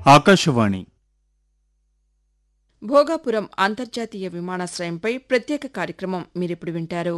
ఆకాశవాణి భోగాపురం అంతర్జాతీయ విమానాశ్రయంపై ప్రత్యేక కార్యక్రమం మీరిప్పుడు వింటారు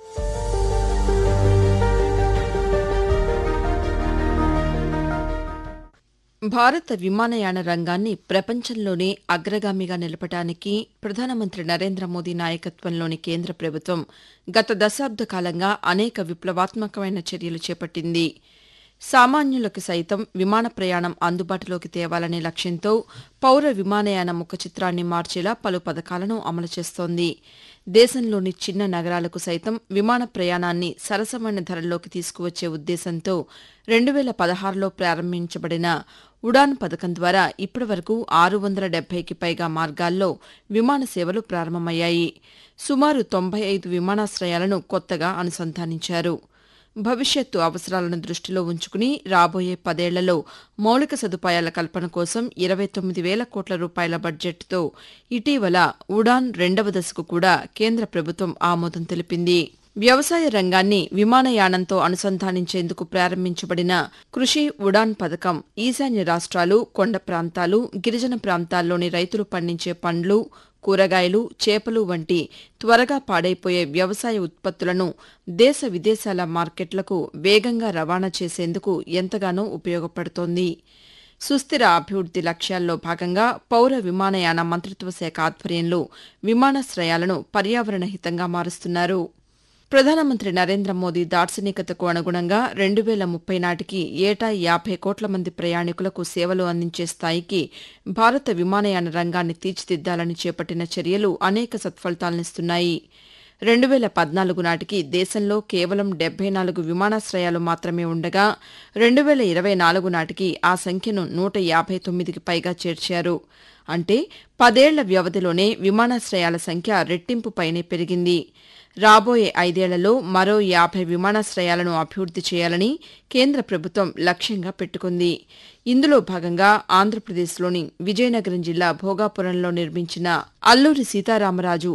భారత విమానయాన రంగాన్ని ప్రపంచంలోనే అగ్రగామిగా నిలపడానికి ప్రధానమంత్రి నరేంద్ర మోదీ నాయకత్వంలోని కేంద్ర ప్రభుత్వం గత దశాబ్ద కాలంగా అనేక విప్లవాత్మకమైన చర్యలు చేపట్టింది సామాన్యులకు సైతం విమాన ప్రయాణం అందుబాటులోకి తేవాలనే లక్ష్యంతో పౌర విమానయాన ముఖ చిత్రాన్ని మార్చేలా పలు పథకాలను అమలు చేస్తోంది దేశంలోని చిన్న నగరాలకు సైతం విమాన ప్రయాణాన్ని సరసమైన ధరల్లోకి తీసుకువచ్చే ఉద్దేశంతో రెండు వేల పదహారులో ప్రారంభించబడిన ఉడాన్ పథకం ద్వారా ఇప్పటివరకు ఆరు వందల డెబ్బైకి పైగా మార్గాల్లో విమాన సేవలు ప్రారంభమయ్యాయి సుమారు తొంభై ఐదు విమానాశ్రయాలను కొత్తగా అనుసంధానించారు భవిష్యత్తు అవసరాలను దృష్టిలో ఉంచుకుని రాబోయే పదేళ్లలో మౌలిక సదుపాయాల కల్పన కోసం ఇరవై తొమ్మిది వేల కోట్ల రూపాయల బడ్జెట్తో ఇటీవల ఉడాన్ రెండవ దశకు కూడా కేంద్ర ప్రభుత్వం ఆమోదం తెలిపింది వ్యవసాయ రంగాన్ని విమానయానంతో అనుసంధానించేందుకు ప్రారంభించబడిన కృషి ఉడాన్ పథకం ఈశాన్య రాష్ట్రాలు కొండ ప్రాంతాలు గిరిజన ప్రాంతాల్లోని రైతులు పండించే పండ్లు కూరగాయలు చేపలు వంటి త్వరగా పాడైపోయే వ్యవసాయ ఉత్పత్తులను దేశ విదేశాల మార్కెట్లకు వేగంగా రవాణా చేసేందుకు ఎంతగానో ఉపయోగపడుతోంది సుస్థిర అభివృద్ది లక్ష్యాల్లో భాగంగా పౌర విమానయాన మంత్రిత్వ శాఖ ఆధ్వర్యంలో విమానాశ్రయాలను పర్యావరణ హితంగా మారుస్తున్నారు ప్రధానమంత్రి నరేంద్ర మోదీ దార్శనికతకు అనుగుణంగా రెండు వేల ముప్పై నాటికి ఏటా యాభై కోట్ల మంది ప్రయాణికులకు సేవలు అందించే స్థాయికి భారత విమానయాన రంగాన్ని తీర్చిదిద్దాలని చేపట్టిన చర్యలు అనేక సత్ఫలితాలనిస్తున్నాయి రెండు వేల పద్నాలుగు నాటికి దేశంలో కేవలం డెబ్బై నాలుగు విమానాశ్రయాలు మాత్రమే ఉండగా రెండు వేల ఇరవై నాలుగు నాటికి ఆ సంఖ్యను నూట యాభై తొమ్మిదికి పైగా చేర్చారు అంటే పదేళ్ల వ్యవధిలోనే విమానాశ్రయాల సంఖ్య రెట్టింపు పైనే పెరిగింది రాబోయే ఐదేళ్లలో మరో యాభై విమానాశ్రయాలను అభివృద్ది చేయాలని కేంద్ర ప్రభుత్వం లక్ష్యంగా పెట్టుకుంది ఇందులో భాగంగా ఆంధ్రప్రదేశ్లోని విజయనగరం జిల్లా భోగాపురంలో నిర్మించిన అల్లూరి సీతారామరాజు